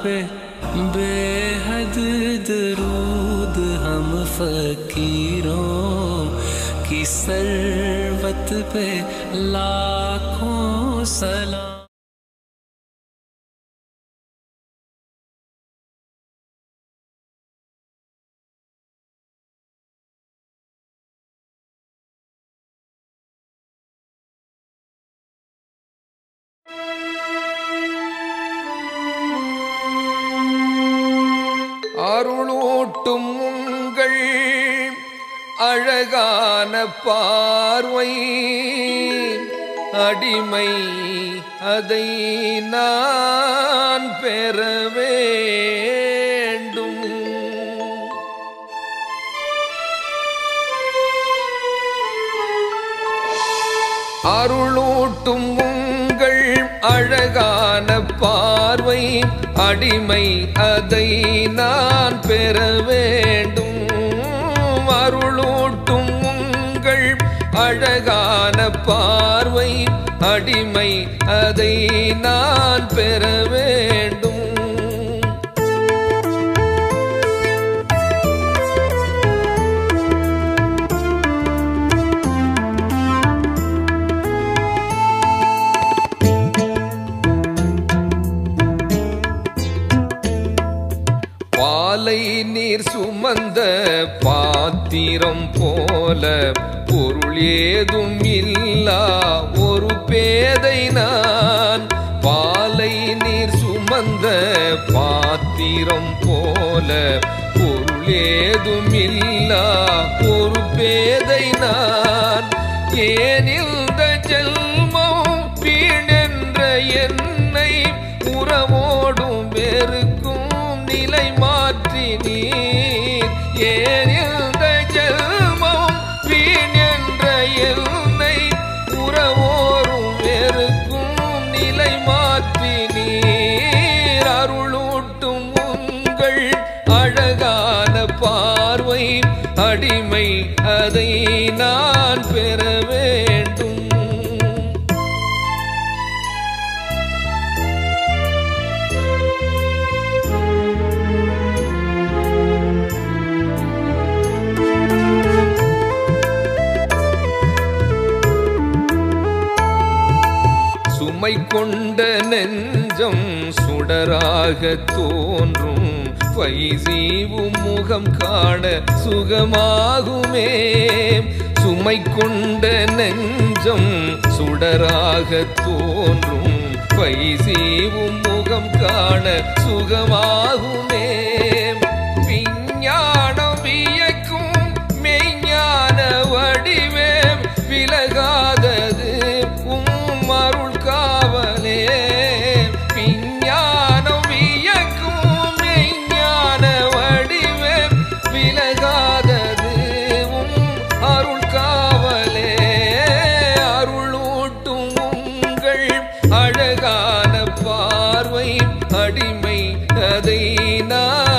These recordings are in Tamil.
पे बेहद दरूद हम फकीरों की सरबत पे लाखों सलाम அருளூட்டும் உங்கள் அழகான பார்வை அடிமை அதை நான் பெற வேண்டும் அருளூட்டும் உங்கள் அழகான பார்வை அடிமை அதை நான் பெற வேண்டும் அருளூட்டும் உங்கள் அழகான பார்வை அடிமை அதை நான் பெற வேண்டும் பாலை நீர் சுமந்த பாத்திரம் போல பொருள் ஏதும் இல்லா ஒரு பேதை நான் பாலை நீர் சுமந்த பாத்திரம் போல பொருள் ஏதும் இல்லா ஒரு பேதை நான் ஏன் இந்த ஜென்மம் வீணென்ற என்னை உறவோடும் வெறுக்கும் நிலை மாற்றி நீர் ஏன் இந்த ஜென்மம் வீண் என்ற என்னை உறவோரும் வெறுக்கும் நிலை மாற்றி நீர் அருளூட்டும் உங்கள் அழகான பார்வை அடிமை அதை நான் பெற வேண்டும் சுமை கொண்ட நெஞ்சம் சுடராக தோன்றும் பைசீவும் முகம் காண சுகமாகுமே சுமை கொண்ட நெஞ்சம் சுடராக தோன்றும் பைசீவும் முகம் காண சுகமாகுமே விஞ்ஞானம் வியக்கும் மெய்ஞான வடிவேம் விலகாதது உம் அருள் காவலே விஞ்ஞானம் வியக்கும் மெய்ஞான வடிவேம் விலகாதது உம் அருள் காவலே அருளூட்டும் உங்கள் அழகான பார்வை அடிமை அதை நான்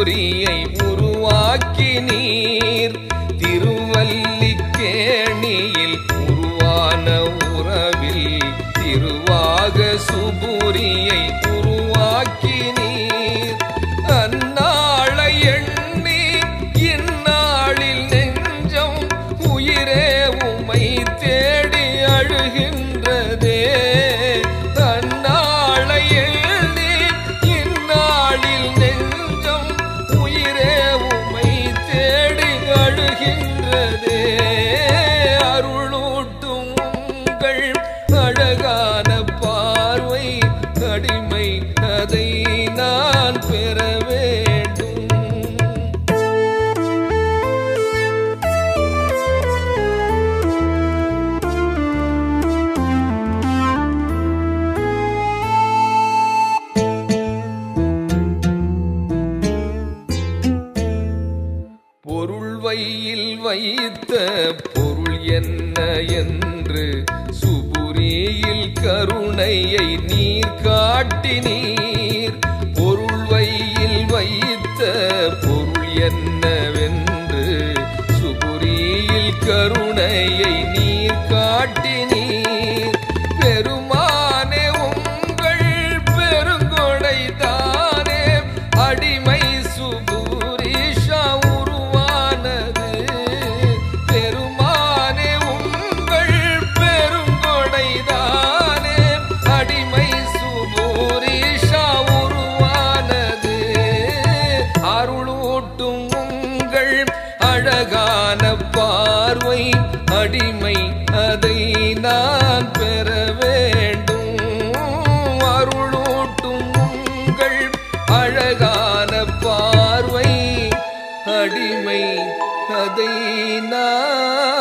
சுபுரியை உருவாக்கி நீர் திருவல்லிக்கேணியில் உருவான உறவில் திருவாக சுபுரியை உருவாக்கி நீர் அந்நாளை எண்ணி இந்நாளில் நெஞ்சம் உயிரே உமை தேடி அழுகின்றதே அந்நாளை எண்ணி இந்நாளிள் நெஞ்சம் உயிரே உமை தேடி அழுகின்றதே அருளூட்டும் உங்கள் அழகான பார்வை அடிமை அதை நான் பெற வேண்டும் பொருள் வையில் வைத்த பொருள் என்ன என்று சுபுரியில் கருணையை நீர் காட்டினீர் பொருள் வையில் வைத்த பொருள் என்னவென்று சுபுரியில் கருணையை நீர் காட்டினீர் பெருமானே உங்கள் பெருங்கொடை தானே அடிமை சுபுரீஷா உருவானது பெருமானே உங்கள் பெருங்கொடை தானே அடிமை சுபுரீஷா உருவானது அருளூட்டும் உங்கள் அழகான பார்வை அடிமை அதை நான் பெற வேண்டும் அருளூட்டும் உங்கள் அழகான பார்வை அடிமை அதை நான்